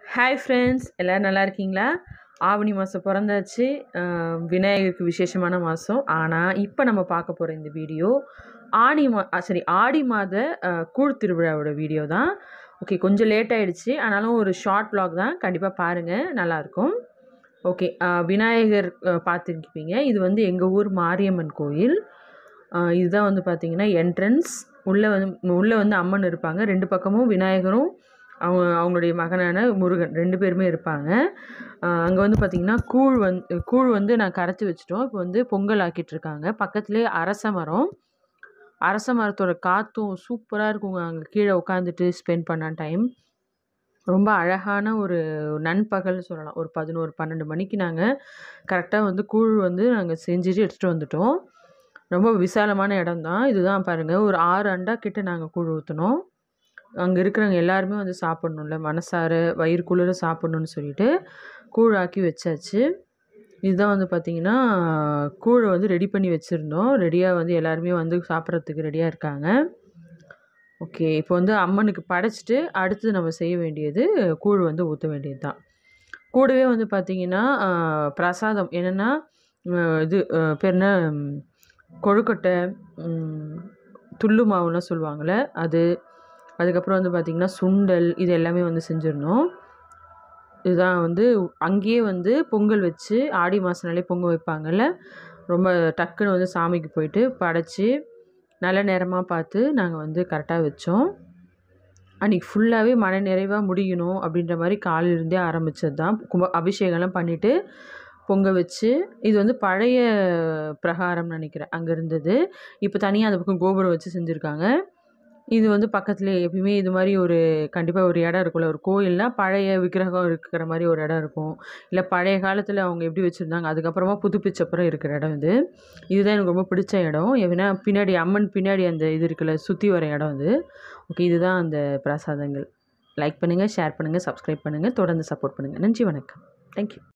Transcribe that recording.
hi friends எல்லோரும் நல்லா இருக்கீங்களா ஆவணி மாதம் பிறந்தாச்சு அஹ் விநாயகருக்கு விசேஷமான மாதம் ஆனால் இப்போ நம்ம பார்க்க போகிற இந்த வீடியோ ஆணி மா அ, சரி ஆடி மாத அஹ், கூழ் திருவிழாவோட வீடியோ தான் ஓகே கொஞ்சம் லேட் ஆயிடுச்சு ஆனாலும் ஒரு ஷார்ட் vlog தான் கண்டிப்பாக பாருங்கள் நல்லாயிருக்கும் ஓகே அஹ், விநாயகர் அஹ், பார்த்துருப்பீங்க இது வந்து எங்கள் ஊர் மாரியம்மன் கோயில் அஹ், இதுதான் வந்து பார்த்திங்கன்னா என்ட்ரன்ஸ் உள்ளே வந்து உள்ளே வந்து அம்மன் இருப்பாங்க ரெண்டு பக்கமும் விநாயகரும் அவங்க அவங்களுடைய மகனான முருகன் ரெண்டு பேருமே இருப்பாங்க அங்கே வந்து பார்த்திங்கன்னா கூழ் வந்து கூழ் வந்து நான் கரைச்சி வச்சிட்டோம் இப்போ வந்து பொங்கல் ஆக்கிட்டு இருக்காங்க பக்கத்துலேயே அரச மரம் அரச மரத்தோட காற்றும் சூப்பராக இருக்குங்க அங்கே கீழே உட்காந்துட்டு ஸ்பெண்ட் பண்ண டைம் ரொம்ப அழகான ஒரு நண்பகல் சொல்லலாம் ஒரு பதினோரு பன்னெண்டு மணிக்கு நாங்கள் கரெக்டாக வந்து கூழ் வந்து நாங்கள் செஞ்சுட்டு எடுத்துகிட்டு வந்துட்டோம் ரொம்ப விசாலமான இடம் தான் இதுதான் பாருங்கள் ஒரு ஆறு அண்டா கிட்ட நாங்கள் கூழ் ஊற்றினோம் அங்கே இருக்கிறவங்க எல்லாருமே வந்து சாப்பிட்ணும்ல மனசார வயிறு குளிர சாப்பிட்ணுன்னு சொல்லிட்டு கூழ் ஆக்கி வச்சாச்சு இதுதான் வந்து பார்த்திங்கன்னா கூழை வந்து ரெடி பண்ணி வச்சுருந்தோம் ரெடியாக வந்து எல்லாருமே வந்து சாப்பிட்றதுக்கு ரெடியாக இருக்காங்க ஓகே இப்போ வந்து அம்மனுக்கு படைச்சிட்டு அடுத்து நம்ம செய்ய வேண்டியது கூழ் வந்து ஊற்ற வேண்டியது தான் கூடவே வந்து பார்த்திங்கன்னா ஆஹ், பிரசாதம் என்னென்னா இது ஆஹ், பேர் என்ன ம், கொழுக்கட்டை ம், துள்ளு மாவுலாம் சொல்லுவாங்கள்ல அது அதுக்கப்புறம் வந்து பார்த்திங்கன்னா சுண்டல் இது எல்லாமே வந்து செஞ்சுருந்தோம் இதுதான் வந்து அங்கேயே வந்து பொங்கல் வச்சு ஆடி மாதம்னாலே பொங்கல் வைப்பாங்கல்ல ரொம்ப டக்குன்னு வந்து சாமிக்கு போயிட்டு படைச்சி நல்ல நேரமாக பார்த்து நாங்கள் வந்து கரெக்டாக வச்சோம் அன்றைக்கி ஃபுல்லாகவே மன நிறைவாக முடியணும் அப்படின்ற மாதிரி காலையிலேருந்தே ஆரம்பித்தது தான் கும்ப அபிஷேகம்லாம் பண்ணிவிட்டு பொங்க வச்சு இது வந்து பழைய பிரகாரம்னு நினைக்கிறேன் அங்கே இருந்தது இப்போ தனியாக அந்த பக்கம் கோபுரம் வச்சு செஞ்சுருக்காங்க இது வந்து பக்கத்துலேயே எப்பயுமே இது மாதிரி ஒரு கண்டிப்பாக ஒரு இடம் இருக்கும்ல ஒரு கோயில்னால் பழைய விக்கிரகம் இருக்கிற மாதிரி ஒரு இடம் இருக்கும் இல்லை பழைய காலத்தில் அவங்க எப்படி வச்சுருந்தாங்க அதுக்கப்புறமா புதுப்பிச்சப்புறம் இருக்கிற இடம் இது இதுதான் எனக்கு ரொம்ப பிடிச்ச இடம் ஏன்னா பின்னாடி அம்மன் பின்னாடி அந்த இது இருக்குல்ல சுற்றி வர இடம் இது ஓகே இதுதான் அந்த பிரசாதங்கள் லைக் பண்ணுங்கள் ஷேர் பண்ணுங்கள் சப்ஸ்கிரைப் பண்ணுங்கள் தொடர்ந்து சப்போர்ட் பண்ணுங்கள் நன்றி வணக்கம் தேங்க்யூ